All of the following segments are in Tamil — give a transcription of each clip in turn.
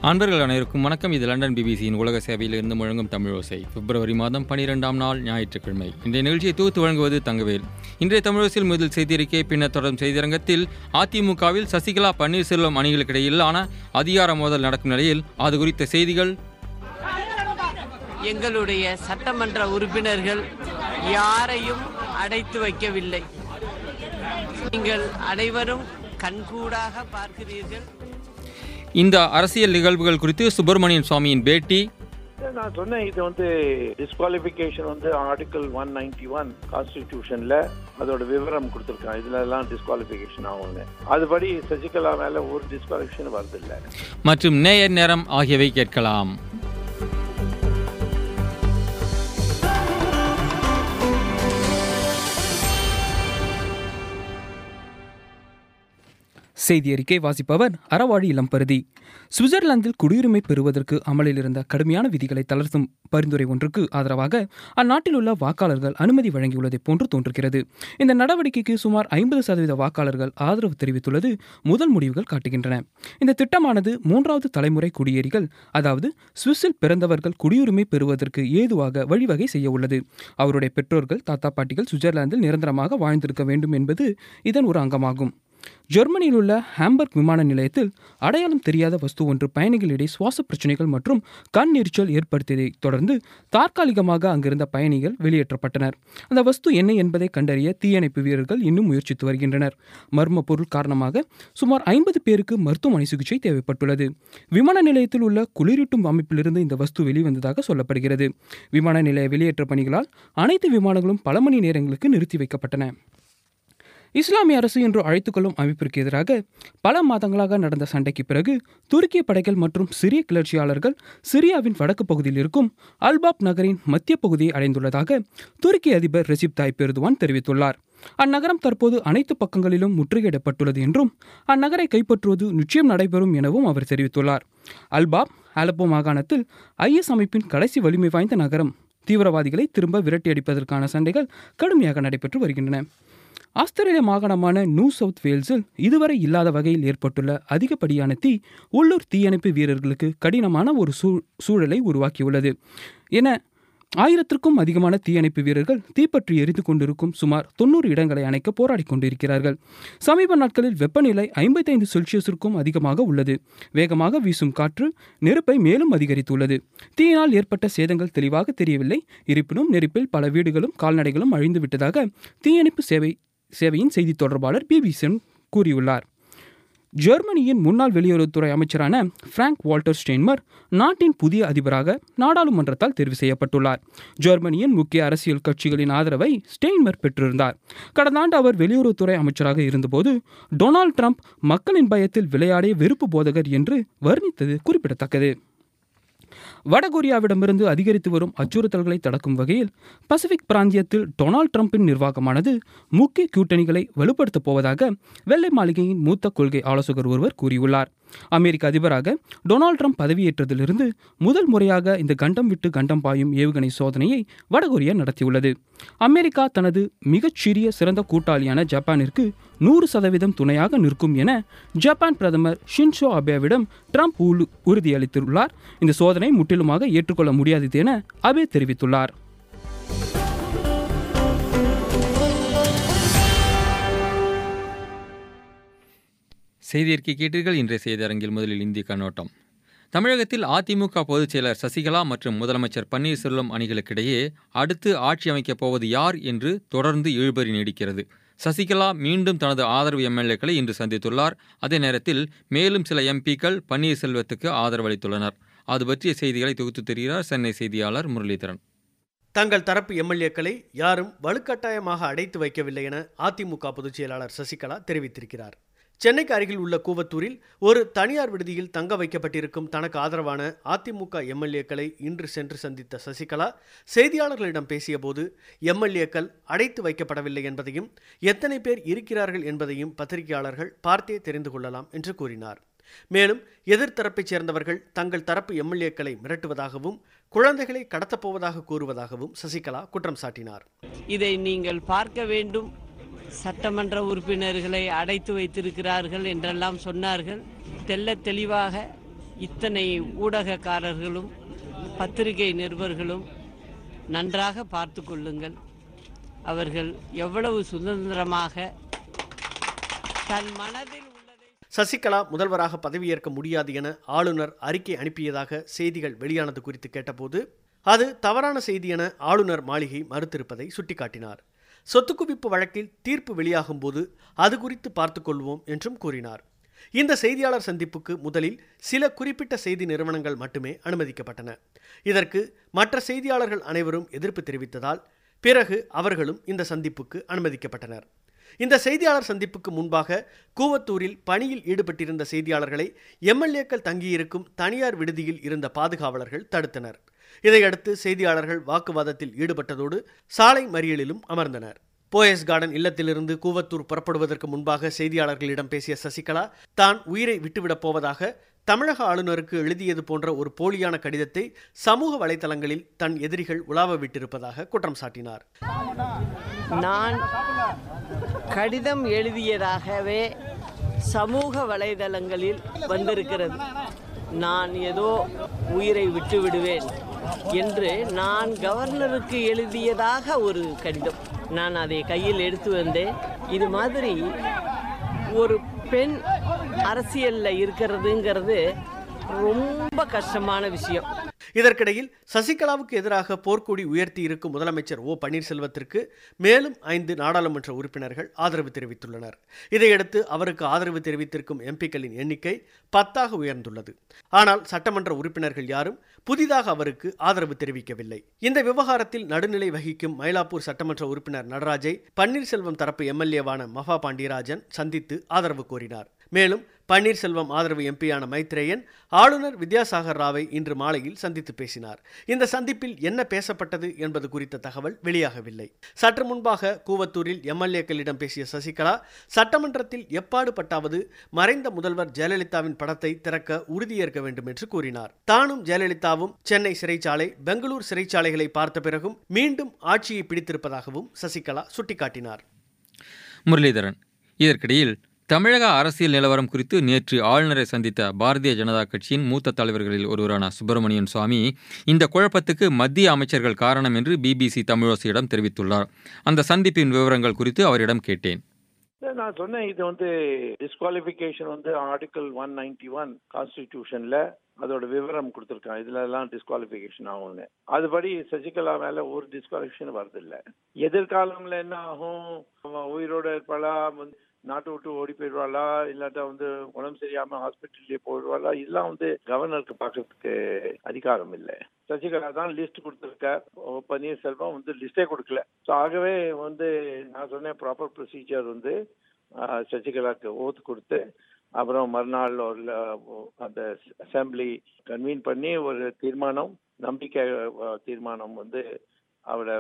அன்பர்கள் அனைவருக்கும் வணக்கம் இது லண்டன் பிபிசியின் உலக சேவையில் இருந்து முழங்கும் தமிழோசை பிப்ரவரி மாதம் பனிரெண்டாம் நாள் ஞாயிற்றுக்கிழமை இன்றைய நிகழ்ச்சியை தொகுத்து வழங்குவது தங்கவேல் இன்றைய தமிழோசையில் முதல் செய்தியறிக்கை பின்னர் தொடரும் செய்தியரங்கத்தில் அதிமுகவில் சசிகலா பன்னீர்செல்வம் அணிகளுக்கிடையிலான அதிகார மோதல் நடக்கும் நிலையில் அது குறித்த செய்திகள் எங்களுடைய சட்டமன்ற உறுப்பினர்கள் யாரையும் அடைத்து வைக்கவில்லை நீங்கள் அனைவரும் கண்கூடாக பார்க்கிறீர்கள் இந்த அரசியல் நிகழ்வுகள் குறித்து சுப்பிரமணியன் சுவாமியின் பேட்டி நான் சொன்னேன் இது வந்து டிஸ்குவாலிஃபிகேஷன் வந்து ஆர்டிகல் ஒன் நைன்டி ஒன் கான்ஸ்டிடியூஷன்ல அதோட விவரம் கொடுத்துருக்கான் இதுல எல்லாம் டிஸ்குவாலிஃபிகேஷன் ஆகும்னு அதுபடி சசிகலா மேல ஒரு டிஸ்குவாலிஃபிகேஷன் வருதில்லை மற்றும் நேயர் நேரம் ஆகியவை கேட்கலாம் செய்தி அறிக்கை வாசிப்பவர் அறவாழி இளம்பருதி சுவிட்சர்லாந்தில் குடியுரிமை பெறுவதற்கு அமலில் இருந்த கடுமையான விதிகளை தளர்த்தும் பரிந்துரை ஒன்றுக்கு ஆதரவாக அந்நாட்டில் உள்ள வாக்காளர்கள் அனுமதி வழங்கியுள்ளதைப் போன்று தோன்றுகிறது இந்த நடவடிக்கைக்கு சுமார் ஐம்பது சதவீத வாக்காளர்கள் ஆதரவு தெரிவித்துள்ளது முதல் முடிவுகள் காட்டுகின்றன இந்த திட்டமானது மூன்றாவது தலைமுறை குடியேறிகள் அதாவது சுவிஸில் பிறந்தவர்கள் குடியுரிமை பெறுவதற்கு ஏதுவாக வழிவகை செய்ய உள்ளது அவருடைய பெற்றோர்கள் தாத்தா பாட்டிகள் சுவிட்சர்லாந்தில் நிரந்தரமாக வாழ்ந்திருக்க வேண்டும் என்பது இதன் ஒரு அங்கமாகும் ஜெர்மனியில் உள்ள ஹாம்பர்க் விமான நிலையத்தில் அடையாளம் தெரியாத வஸ்து ஒன்று பயணிகளிடையே சுவாச பிரச்சனைகள் மற்றும் கண் எரிச்சல் ஏற்படுத்தியதைத் தொடர்ந்து தற்காலிகமாக அங்கிருந்த பயணிகள் வெளியேற்றப்பட்டனர் அந்த வஸ்து என்ன என்பதை கண்டறிய தீயணைப்பு வீரர்கள் இன்னும் முயற்சித்து வருகின்றனர் மர்ம பொருள் காரணமாக சுமார் ஐம்பது பேருக்கு மருத்துவமனை சிகிச்சை தேவைப்பட்டுள்ளது விமான நிலையத்தில் உள்ள குளிரூட்டும் அமைப்பிலிருந்து இந்த வஸ்து வெளிவந்ததாக சொல்லப்படுகிறது விமான நிலைய வெளியேற்ற பணிகளால் அனைத்து விமானங்களும் பல மணி நேரங்களுக்கு நிறுத்தி வைக்கப்பட்டன இஸ்லாமிய அரசு என்று அழைத்துக்கொள்ளும் அமைப்பிற்கு எதிராக பல மாதங்களாக நடந்த சண்டைக்கு பிறகு துருக்கிய படைகள் மற்றும் சிரிய கிளர்ச்சியாளர்கள் சிரியாவின் வடக்கு பகுதியில் இருக்கும் அல்பாப் நகரின் மத்திய பகுதியை அடைந்துள்ளதாக துருக்கி அதிபர் ரெசிப் தாய்ப் எர்துவான் தெரிவித்துள்ளார் அந்நகரம் தற்போது அனைத்து பக்கங்களிலும் முற்றுகையிடப்பட்டுள்ளது என்றும் அந்நகரை கைப்பற்றுவது நிச்சயம் நடைபெறும் எனவும் அவர் தெரிவித்துள்ளார் அல்பாப் அலப்போ மாகாணத்தில் ஐஎஸ் அமைப்பின் கடைசி வலிமை வாய்ந்த நகரம் தீவிரவாதிகளை திரும்ப விரட்டியடிப்பதற்கான சண்டைகள் கடுமையாக நடைபெற்று வருகின்றன ஆஸ்திரேலிய மாகாணமான நியூ சவுத் வேல்ஸில் இதுவரை இல்லாத வகையில் ஏற்பட்டுள்ள அதிகப்படியான தீ உள்ளூர் தீயணைப்பு வீரர்களுக்கு கடினமான ஒரு சூ சூழலை உருவாக்கியுள்ளது என ஆயிரத்திற்கும் அதிகமான தீயணைப்பு வீரர்கள் தீப்பற்றி எரிந்து கொண்டிருக்கும் சுமார் தொண்ணூறு இடங்களை அணைக்க போராடி கொண்டிருக்கிறார்கள் சமீப நாட்களில் வெப்பநிலை ஐம்பத்தைந்து செல்சியஸிற்கும் அதிகமாக உள்ளது வேகமாக வீசும் காற்று நெருப்பை மேலும் அதிகரித்துள்ளது தீயினால் ஏற்பட்ட சேதங்கள் தெளிவாக தெரியவில்லை இருப்பினும் நெருப்பில் பல வீடுகளும் கால்நடைகளும் அழிந்து விட்டதாக தீயணைப்பு சேவை சேவையின் செய்தி தொடர்பாளர் பிபிசின் கூறியுள்ளார் ஜெர்மனியின் முன்னாள் வெளியுறவுத்துறை அமைச்சரான பிராங்க் வால்டர் ஸ்டெயின்மர் நாட்டின் புதிய அதிபராக நாடாளுமன்றத்தால் தேர்வு செய்யப்பட்டுள்ளார் ஜெர்மனியின் முக்கிய அரசியல் கட்சிகளின் ஆதரவை ஸ்டெயின்மர் பெற்றிருந்தார் கடந்த ஆண்டு அவர் வெளியுறவுத்துறை அமைச்சராக இருந்தபோது டொனால்ட் ட்ரம்ப் மக்களின் பயத்தில் விளையாடிய வெறுப்பு போதகர் என்று வர்ணித்தது குறிப்பிடத்தக்கது வடகொரியாவிடமிருந்து அதிகரித்து வரும் அச்சுறுத்தல்களை தடுக்கும் வகையில் பசிபிக் பிராந்தியத்தில் டொனால்ட் ட்ரம்பின் நிர்வாகமானது முக்கிய கூட்டணிகளை வலுப்படுத்தப் போவதாக வெள்ளை மாளிகையின் மூத்த கொள்கை ஆலோசகர் ஒருவர் கூறியுள்ளார் அமெரிக்க அதிபராக டொனால்ட் ட்ரம்ப் பதவியேற்றதிலிருந்து முதல் முறையாக இந்த கண்டம் விட்டு கண்டம் பாயும் ஏவுகணை சோதனையை வடகொரியா நடத்தியுள்ளது அமெரிக்கா தனது மிகச்சிறிய சிறந்த கூட்டாளியான ஜப்பானிற்கு நூறு சதவீதம் துணையாக நிற்கும் என ஜப்பான் பிரதமர் ஷின்ஷோ அபேவிடம் ட்ரம்ப் உறு- உறுதியளித்துள்ளார் இந்த சோதனை முற்றிலுமாக ஏற்றுக்கொள்ள முடியாதது என அபே தெரிவித்துள்ளார் செய்தியறிக்கை கேட்டீர்கள் இன்றைய செய்தியரங்கில் முதலில் இந்திய கண்ணோட்டம் தமிழகத்தில் அதிமுக பொதுச் செயலர் சசிகலா மற்றும் முதலமைச்சர் பன்னீர்செல்வம் அணிகளுக்கிடையே அடுத்து ஆட்சி அமைக்கப் போவது யார் என்று தொடர்ந்து இழுபறி நீடிக்கிறது சசிகலா மீண்டும் தனது ஆதரவு எம்எல்ஏக்களை இன்று சந்தித்துள்ளார் அதே நேரத்தில் மேலும் சில எம்பிக்கள் பன்னீர்செல்வத்துக்கு ஆதரவு அளித்துள்ளனர் அது பற்றிய செய்திகளை தொகுத்து தெரிகிறார் சென்னை செய்தியாளர் முரளிதரன் தங்கள் தரப்பு எம்எல்ஏக்களை யாரும் வலுக்கட்டாயமாக அடைத்து வைக்கவில்லை என அதிமுக பொதுச் செயலாளர் சசிகலா தெரிவித்திருக்கிறார் சென்னைக்கு அருகில் உள்ள கூவத்தூரில் ஒரு தனியார் விடுதியில் தங்க வைக்கப்பட்டிருக்கும் தனக்கு ஆதரவான அதிமுக எம்எல்ஏக்களை இன்று சென்று சந்தித்த சசிகலா செய்தியாளர்களிடம் பேசியபோது எம்எல்ஏக்கள் அடைத்து வைக்கப்படவில்லை என்பதையும் எத்தனை பேர் இருக்கிறார்கள் என்பதையும் பத்திரிகையாளர்கள் பார்த்தே தெரிந்து கொள்ளலாம் என்று கூறினார் மேலும் எதிர்த்தரப்பைச் சேர்ந்தவர்கள் தங்கள் தரப்பு எம்எல்ஏக்களை மிரட்டுவதாகவும் குழந்தைகளை கடத்தப்போவதாக கூறுவதாகவும் சசிகலா குற்றம் சாட்டினார் இதை நீங்கள் பார்க்க வேண்டும் சட்டமன்ற உறுப்பினர்களை அடைத்து வைத்திருக்கிறார்கள் என்றெல்லாம் சொன்னார்கள் தெள்ள தெளிவாக இத்தனை ஊடகக்காரர்களும் பத்திரிகை நிருபர்களும் நன்றாக பார்த்து கொள்ளுங்கள் அவர்கள் எவ்வளவு சுதந்திரமாக தன் மனதில் உள்ளதை சசிகலா முதல்வராக பதவியேற்க முடியாது என ஆளுநர் அறிக்கை அனுப்பியதாக செய்திகள் வெளியானது குறித்து கேட்டபோது அது தவறான செய்தி என ஆளுநர் மாளிகை மறுத்திருப்பதை சுட்டிக்காட்டினார் சொத்து குவிப்பு வழக்கில் தீர்ப்பு வெளியாகும் போது அது குறித்து பார்த்துக் கொள்வோம் என்றும் கூறினார் இந்த செய்தியாளர் சந்திப்புக்கு முதலில் சில குறிப்பிட்ட செய்தி நிறுவனங்கள் மட்டுமே அனுமதிக்கப்பட்டன இதற்கு மற்ற செய்தியாளர்கள் அனைவரும் எதிர்ப்பு தெரிவித்ததால் பிறகு அவர்களும் இந்த சந்திப்புக்கு அனுமதிக்கப்பட்டனர் இந்த செய்தியாளர் சந்திப்புக்கு முன்பாக கூவத்தூரில் பணியில் ஈடுபட்டிருந்த செய்தியாளர்களை எம்எல்ஏக்கள் தங்கியிருக்கும் தனியார் விடுதியில் இருந்த பாதுகாவலர்கள் தடுத்தனர் இதையடுத்து செய்தியாளர்கள் வாக்குவாதத்தில் ஈடுபட்டதோடு சாலை மறியலிலும் அமர்ந்தனர் போயஸ் கார்டன் இல்லத்திலிருந்து கூவத்தூர் புறப்படுவதற்கு முன்பாக செய்தியாளர்களிடம் பேசிய சசிகலா தான் உயிரை விட்டுவிடப் போவதாக தமிழக ஆளுநருக்கு எழுதியது போன்ற ஒரு போலியான கடிதத்தை சமூக வலைதளங்களில் தன் எதிரிகள் உலாவ விட்டிருப்பதாக குற்றம் சாட்டினார் நான் கடிதம் எழுதியதாகவே சமூக வலைதளங்களில் வந்திருக்கிறது நான் ஏதோ உயிரை விட்டு விடுவேன் என்று நான் கவர்னருக்கு எழுதியதாக ஒரு கடிதம் நான் அதை கையில் எடுத்து வந்தேன் இது மாதிரி ஒரு பெண் அரசியலில் இருக்கிறதுங்கிறது ரொம்ப கஷ்டமான விஷயம் இதற்கிடையில் சசிகலாவுக்கு எதிராக போர்க்கொடி உயர்த்தி இருக்கும் முதலமைச்சர் ஓ பன்னீர்செல்வத்திற்கு மேலும் ஐந்து நாடாளுமன்ற உறுப்பினர்கள் ஆதரவு தெரிவித்துள்ளனர் இதையடுத்து அவருக்கு ஆதரவு தெரிவித்திருக்கும் எம்பிக்களின் எண்ணிக்கை பத்தாக உயர்ந்துள்ளது ஆனால் சட்டமன்ற உறுப்பினர்கள் யாரும் புதிதாக அவருக்கு ஆதரவு தெரிவிக்கவில்லை இந்த விவகாரத்தில் நடுநிலை வகிக்கும் மயிலாப்பூர் சட்டமன்ற உறுப்பினர் நடராஜை பன்னீர்செல்வம் தரப்பு எம்எல்ஏவான மஃபா பாண்டியராஜன் சந்தித்து ஆதரவு கோரினார் மேலும் பன்னீர்செல்வம் ஆதரவு எம்பியான மைத்ரேயன் ஆளுநர் வித்யாசாகர் ராவை இன்று மாலையில் சந்தித்து பேசினார் இந்த சந்திப்பில் என்ன பேசப்பட்டது என்பது குறித்த தகவல் வெளியாகவில்லை சற்று முன்பாக கூவத்தூரில் எம்எல்ஏக்களிடம் பேசிய சசிகலா சட்டமன்றத்தில் எப்பாடு பட்டாவது மறைந்த முதல்வர் ஜெயலலிதாவின் படத்தை திறக்க உறுதியேற்க வேண்டும் என்று கூறினார் தானும் ஜெயலலிதாவும் சென்னை சிறைச்சாலை பெங்களூர் சிறைச்சாலைகளை பார்த்த பிறகும் மீண்டும் ஆட்சியை பிடித்திருப்பதாகவும் சசிகலா சுட்டிக்காட்டினார் முரளிதரன் இதற்கிடையில் தமிழக அரசியல் நிலவரம் குறித்து நேற்று ஆளுநரை சந்தித்த பாரதிய ஜனதா கட்சியின் மூத்த தலைவர்களில் ஒருவரான சுப்பிரமணியன் சுவாமி இந்த குழப்பத்துக்கு மத்திய அமைச்சர்கள் காரணம் என்று பிபிசி தமிழோசையிடம் தெரிவித்துள்ளார் அந்த சந்திப்பின் விவரங்கள் குறித்து அவரிடம் கேட்டேன் இல்ல, நான் சொன்னேன் இது வந்து டிஸ்குவாலிஃபிகேஷன் வந்து ஆர்டிகல் ஒன் நைன்டி ஒன் கான்ஸ்டிடியூஷன்ல அதோட விவரம் கொடுத்துருக்கான் இதுல எல்லாம் டிஸ்குவாலிஃபிகேஷன் ஆகும்னு அதுபடி சசிகலா மேல ஒரு டிஸ்குவாலிஃபிகேஷன் வருது இல்ல எதிர்காலம்ல என்ன ஆகும் அவ உயிரோட இருப்பாளா வந்து நாட்டை விட்டு ஓடி போயிடுவாளா இல்லாட்டா வந்து உடம்பு சரியாம ஹாஸ்பிட்டல்லே போயிடுவாளா இதெல்லாம் வந்து கவர்னருக்கு பார்க்கறதுக்கு அதிகாரம் இல்லை சசிகலா தான் லிஸ்ட் கொடுத்துருக்கார் ஓ பன்னீர்செல்வம் வந்து லிஸ்டே கொடுக்கல ஸோ ஆகவே வந்து நான் சொன்னேன் ப்ராப்பர் ப்ரொசீஜர் வந்து ஆஹ், சசிகலாக்கு ஓத்து கொடுத்து அப்புறம் மறுநாள் ஒரு ல- அந்த அசம்பிளி கன்வீன் பண்ணி ஒரு தீர்மானம் நம்பிக்கை ஆஹ், தீர்மானம் வந்து அவரை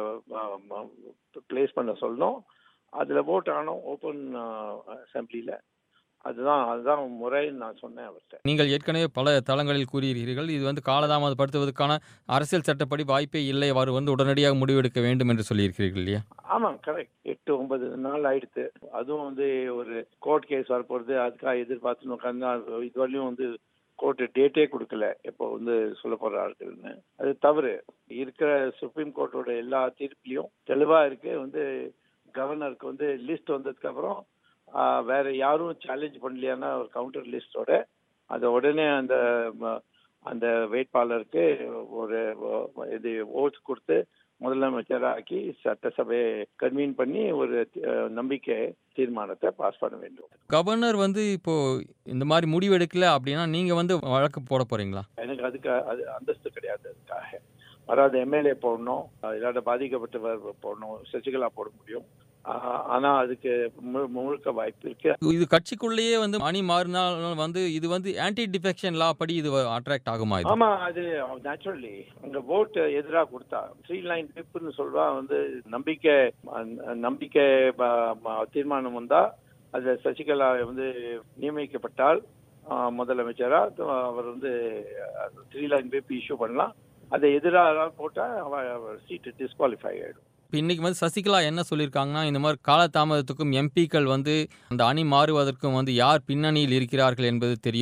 பிளேஸ் பண்ண சொல்லணும் அதில் ஓட் ஆனோம் ஓப்பன் அசம்பிளியில் அதுதான் அதுதான் முறைன்னு நான் சொன்னேன் அவர்கிட்ட நீங்கள் ஏற்கனவே பல தளங்களில் கூறியிருக்கிறீர்கள் இது வந்து காலதாமதப்படுத்துவதற்கான அரசியல் சட்டப்படி வாய்ப்பே இல்லை அவர் வந்து உடனடியாக முடிவெடுக்க வேண்டும் என்று சொல்லியிருக்கிறீர்கள் இல்லையா ஆமாம் கரெக்ட் எட்டு ஒன்பது நாள் ஆயிடுத்து அதுவும் வந்து ஒரு கோர்ட் கேஸ் வரப்போகிறது அதுக்காக எதிர்பார்த்துன்னு உட்காந்து இதுவரையும் வந்து கோர்ட்டு டேட்டே கொடுக்கல எப்போ வந்து சொல்ல போறாருன்னு அது தவறு இருக்கிற சுப்ரீம் கோர்ட்டோட எல்லா தீர்ப்புலையும் தெளிவா இருக்கு வந்து கவர்னருக்கு வந்து லிஸ்ட் வந்ததுக்கு அப்புறம் ஆஹ், வேற யாரும் சேலஞ்ச் பண்ணலையானா ஒரு கவுண்டர் லிஸ்டோட அதை உடனே அந்த ம- அந்த வேட்பாளருக்கு ஒரு ஒ- இது ஓட்ஸ் கொடுத்து முதலமைச்சராக்கி சட்டசபையை கன்வீன் பண்ணி ஒரு அஹ், நம்பிக்கை தீர்மானத்தை பாஸ் பண்ண வேண்டும் கவர்னர் வந்து இப்போ இந்த மாதிரி முடிவு எடுக்கல அப்படின்னா நீங்க வந்து வழக்கு போட போறீங்களா எனக்கு அதுக்கு அது அந்தஸ்து கிடையாது அதுக்காக வராத எம்எல்ஏ போடணும் அஹ், இல்லாட்ட பாதிக்கப்பட்டவர் போடணும் சசிகலா போட முடியும் ஆஹ், ஆனா அதுக்கு மு- முழுக்க வாய்ப்பு இருக்கு இது கட்சிக்குள்ளேயே வந்து அணி மாறினால் வந்து இது வந்து ஆன்டி டிஃபெக்ஷன் லா படி இது அட்ராக்ட் ஆகுமா இது ஆமா அது நேச்சுரலி அங்க ஓட் எதிராக கொடுத்தா த்ரீ லைன் பிப்னு சொல்வா வந்து நம்பிக்கை அஹ், நம்பிக்கை ப- ம- தீர்மானம் வந்தா அது சசிகலா வந்து நியமிக்கப்பட்டால் அஹ், முதலமைச்சரா அஹ், அவர் வந்து த்ரீ லைன் பிப் இஷ்யூ பண்ணலாம் அதை எதிராக போட்டா அவர் சீட்டு டிஸ்குவாலிஃபை ஆயிடும் இப்போ இன்னைக்கு வந்து சசிகலா என்ன சொல்லியிருக்காங்கன்னா இந்த மாதிரி காலதாமதத்துக்கும் எம்பிக்கள் வந்து அந்த அணி மாறுவதற்கும் வந்து யார் பின்னணியில் இருக்கிறார்கள் என்பது தெரியும்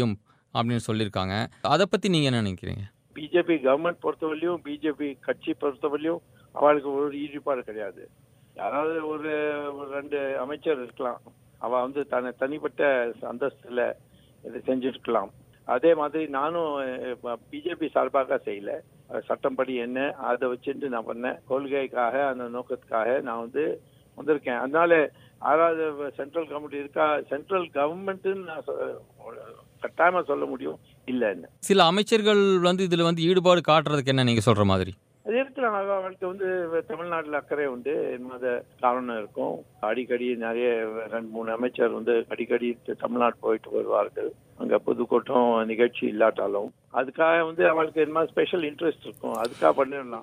அப்படின்னு சொல்லியிருக்காங்க அதை பற்றி நீங்கள் என்ன நினைக்கிறீங்க பிஜேபி கவர்மெண்ட் பொறுத்தவரையிலும் பிஜேபி கட்சி பொறுத்தவரையிலும் அவளுக்கு ஒரு ஈடுபாடு கிடையாது யாராவது ஒரு ஒரு ரெண்டு அமைச்சர் இருக்கலாம் அவ வந்து தன்னை தனிப்பட்ட அந்தஸ்துல இதை செஞ்சிருக்கலாம் அதே மாதிரி நானும் பிஜேபி சார்பாக செய்யல அஹ் சட்டம்படி என்ன அதை வச்சுட்டு நான் பண்ணேன் கொள்கைக்காக அந்த நோக்கத்துக்காக நான் வந்து வந்திருக்கேன் அதனால யாராவது சென்ட்ரல் கவர்மெண்ட் இருக்கா சென்ட்ரல் கவர்மெண்ட்டுன்னு நான் சொ- கட்டாயமா சொல்ல முடியும் இல்லைன்னு சில அமைச்சர்கள் வந்து இதில் வந்து ஈடுபாடு காட்டுறதுக்கு என்ன நீங்கள் சொல்கிற மாதிரி அது இருக்கலாம் அவ- அவளுக்கு வந்து தமிழ்நாட்டில் அக்கறை உண்டு என்னது காரணம் இருக்கும் அடிக்கடி நிறைய ரெண்டு மூணு அமைச்சர் வந்து அடிக்கடி தமிழ்நாடு போயிட்டு வருவார்கள் அங்க பொதுக்கூட்டம் நிகழ்ச்சி இல்லாட்டாலும் அதுக்காக வந்து அவளுக்கு என்ன ஸ்பெஷல் இன்ட்ரெஸ்ட் இருக்கும் அதுக்காக பண்ணிடலாம்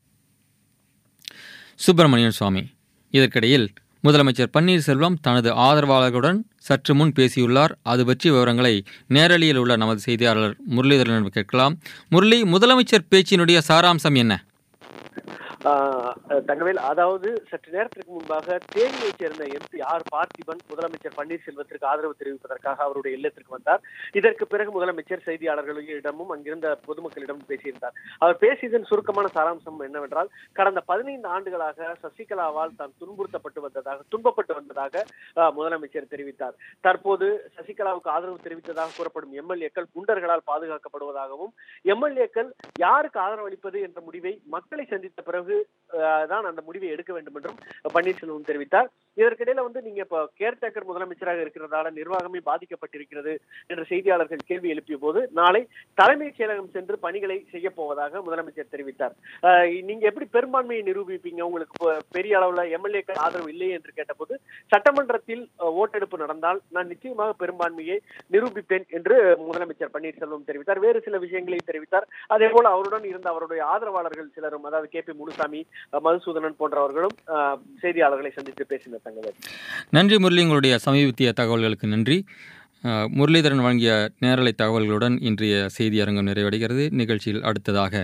சுப்பிரமணியன் சுவாமி இதற்கிடையில் முதலமைச்சர் பன்னீர்செல்வம் தனது ஆதரவாளர்களுடன் சற்று முன் பேசியுள்ளார் அது பற்றிய விவரங்களை நேரலியில் உள்ள நமது செய்தியாளர் முரளிதரனிடம் கேட்கலாம் முரளி முதலமைச்சர் பேச்சினுடைய சாராம்சம் என்ன ஆஹ் தங்கவேல் அதாவது சற்று நேரத்திற்கு முன்பாக தேனியைச் சேர்ந்த எம்பி ஆர் பார்த்திபன் முதலமைச்சர் பன்னீர்செல்வத்திற்கு ஆதரவு தெரிவிப்பதற்காக அவருடைய இல்லத்திற்கு வந்தார் இதற்கு பிறகு முதலமைச்சர் செய்தியாளர்களிடமும் அங்கிருந்த பொதுமக்களிடமும் பேசியிருந்தார் அவர் பேசியதன் சுருக்கமான சாராம்சம் என்னவென்றால் கடந்த பதினைந்து ஆண்டுகளாக சசிகலாவால் தான் துன்புறுத்தப்பட்டு வந்ததாக துன்பப்பட்டு வந்ததாக ஆஹ், முதலமைச்சர் தெரிவித்தார் தற்போது சசிகலாவுக்கு ஆதரவு தெரிவித்ததாக கூறப்படும் எம்எல்ஏக்கள் குண்டர்களால் பாதுகாக்கப்படுவதாகவும் எம்எல்ஏக்கள் யாருக்கு ஆதரவு அளிப்பது என்ற முடிவை மக்களை சந்தித்த பிறகு அஹ், தான் அந்த முடிவை எடுக்க வேண்டும் என்றும் பன்னீர்செல்வம் தெரிவித்தார் இதற்கிடையில வந்து நீங்க இப்ப கேர்டேக்கர் முதலமைச்சராக இருக்கிறதால நிர்வாகமே பாதிக்கப்பட்டிருக்கிறது என்ற செய்தியாளர்கள் கேள்வி எழுப்பிய போது நாளை தலைமைச் செயலகம் சென்று பணிகளை செய்ய போவதாக முதலமைச்சர் தெரிவித்தார் அஹ், நீங்க எப்படி பெரும்பான்மையை நிரூபிப்பீங்க உங்களுக்கு இப்ப பெரிய அளவுல எம்எல்ஏக்கள் ஆதரவு இல்லை என்று கேட்டபோது சட்டமன்றத்தில் அஹ், ஓட்டெடுப்பு நடந்தால் நான் நிச்சயமாக பெரும்பான்மையை நிரூபிப்பேன் என்று முதலமைச்சர் பன்னீர்செல்வம் தெரிவித்தார் வேறு சில விஷயங்களையும் தெரிவித்தார் அதே போல அவருடன் இருந்த அவருடைய ஆதரவாளர்கள் சிலரும் அதாவது கே பி முனுசாமி அஹ், மதுசூதனன் போன்றவர்களும் அஹ், செய்தியாளர்களை சந்தித்து பேசினர் தங்கவேல் நன்றி முரளி உங்களுடைய சமீபத்திய தகவல்களுக்கு நன்றி அஹ், முரளிதரன் வழங்கிய நேரலை தகவல்களுடன் இன்றைய செய்தி அரங்கம் நிறைவடைகிறது நிகழ்ச்சியில் அடுத்ததாக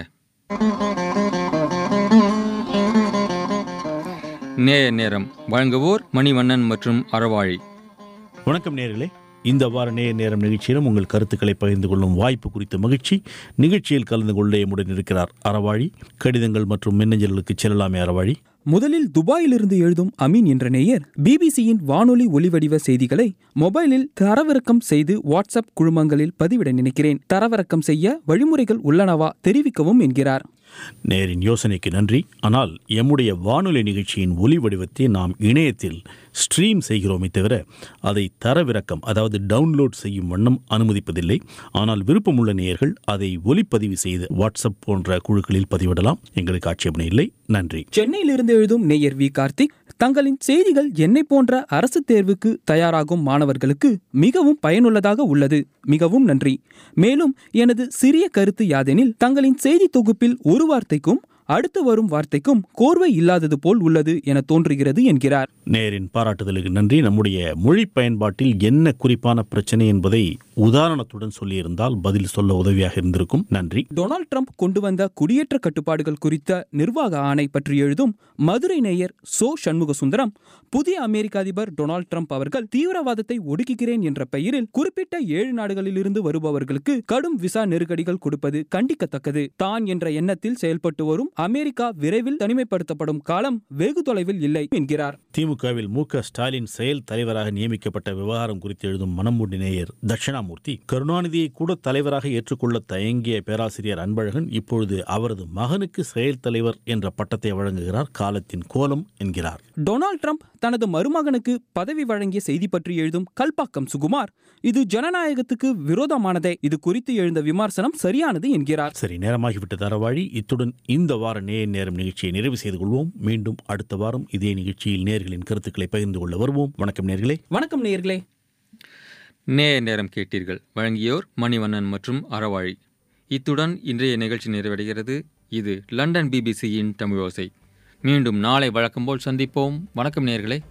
நேய நேரம் வழங்குவோர் மணிவண்ணன் மற்றும் அறவாழி வணக்கம் நேர்களே இந்த வார நேய நேரம் நிகழ்ச்சியிலும் உங்கள் கருத்துக்களை பகிர்ந்து கொள்ளும் வாய்ப்பு குறித்த மகிழ்ச்சி நிகழ்ச்சியில் கலந்து கொள்ள எம்முடன் இருக்கிறார் அறவாழி கடிதங்கள் மற்றும் மின்னஞ்சல்களுக்கு செல்லலாமே அறவாழி முதலில் துபாயிலிருந்து எழுதும் அமீன் என்ற நேயர் பிபிசியின் வானொலி ஒலிவடிவ செய்திகளை மொபைலில் தரவிறக்கம் செய்து வாட்ஸ்அப் குழுமங்களில் பதிவிட நினைக்கிறேன் தரவிறக்கம் செய்ய வழிமுறைகள் உள்ளனவா தெரிவிக்கவும் என்கிறார் நேரின் யோசனைக்கு நன்றி ஆனால் எம்முடைய வானொலி நிகழ்ச்சியின் ஒலி வடிவத்தை நாம் இணையத்தில் ஸ்ட்ரீம் செய்கிறோமே தவிர அதை தரவிறக்கம் அதாவது டவுன்லோட் செய்யும் வண்ணம் அனுமதிப்பதில்லை ஆனால் விருப்பமுள்ள நேயர்கள் அதை ஒலிப்பதிவு செய்து வாட்ஸ்அப் போன்ற குழுக்களில் பதிவிடலாம் எங்களுக்கு ஆட்சேபனை இல்லை நன்றி சென்னையிலிருந்து எழுதும் நேயர் வி கார்த்திக் தங்களின் செய்திகள் என்னை போன்ற அரசு தேர்வுக்கு தயாராகும் மாணவர்களுக்கு மிகவும் பயனுள்ளதாக உள்ளது மிகவும் நன்றி மேலும் எனது சிறிய கருத்து யாதெனில் தங்களின் செய்தி தொகுப்பில் ஒரு வார்த்தைக்கும் அடுத்து வரும் வார்த்தைக்கும் கோர்வை இல்லாதது போல் உள்ளது என தோன்றுகிறது என்கிறார் நேரின் பாராட்டுதலுக்கு நன்றி நம்முடைய மொழி பயன்பாட்டில் என்ன குறிப்பான பிரச்சனை என்பதை உதாரணத்துடன் சொல்லியிருந்தால் பதில் சொல்ல உதவியாக இருந்திருக்கும் நன்றி டொனால்ட் ட்ரம்ப் கொண்டு வந்த குடியேற்ற கட்டுப்பாடுகள் குறித்த நிர்வாக ஆணை பற்றி எழுதும் மதுரை நேயர் சோ சண்முக சுந்தரம் புதிய அமெரிக்க அதிபர் டொனால்ட் ட்ரம்ப் அவர்கள் தீவிரவாதத்தை ஒடுக்குகிறேன் என்ற பெயரில் குறிப்பிட்ட ஏழு நாடுகளிலிருந்து வருபவர்களுக்கு கடும் விசா நெருக்கடிகள் கொடுப்பது கண்டிக்கத்தக்கது தான் என்ற எண்ணத்தில் செயல்பட்டு வரும் அமெரிக்கா விரைவில் தனிமைப்படுத்தப்படும் காலம் வெகு தொலைவில் இல்லை என்கிறார் திமுகவில் மு க ஸ்டாலின் செயல் தலைவராக நியமிக்கப்பட்ட விவகாரம் குறித்து எழுதும் மனமூடி நேயர் தட்சிணாமூர்த்தி கருணாநிதியை கூட தலைவராக ஏற்றுக்கொள்ள தயங்கிய பேராசிரியர் அன்பழகன் இப்பொழுது அவரது மகனுக்கு செயல் தலைவர் என்ற பட்டத்தை வழங்குகிறார் காலத்தின் கோலம் என்கிறார் டொனால்ட் ட்ரம்ப் தனது மருமகனுக்கு பதவி வழங்கிய செய்தி பற்றி எழுதும் கல்பாக்கம் சுகுமார் இது ஜனநாயகத்துக்கு விரோதமானதே இது குறித்து எழுந்த விமர்சனம் சரியானது என்கிறார் சரி நேரமாகிவிட்ட தரவாழி இத்துடன் இந்த வார நேய நேரம் நிகழ்ச்சியை நிறைவு செய்து கொள்வோம் மீண்டும் அடுத்த வாரம் இதே நிகழ்ச்சியில் நேர்களின் கருத்துக்களை பகிர்ந்து கொள்ள வருவோம் வணக்கம் நேர்களே வணக்கம் நேயர்களே நேய நேரம் கேட்டீர்கள் வழங்கியோர் மணிவண்ணன் மற்றும் அறவாழி இத்துடன் இன்றைய நிகழ்ச்சி நிறைவடைகிறது இது லண்டன் பிபிசியின் தமிழோசை மீண்டும் நாளை வழக்கம் போல் சந்திப்போம் வணக்கம் நேயர்களே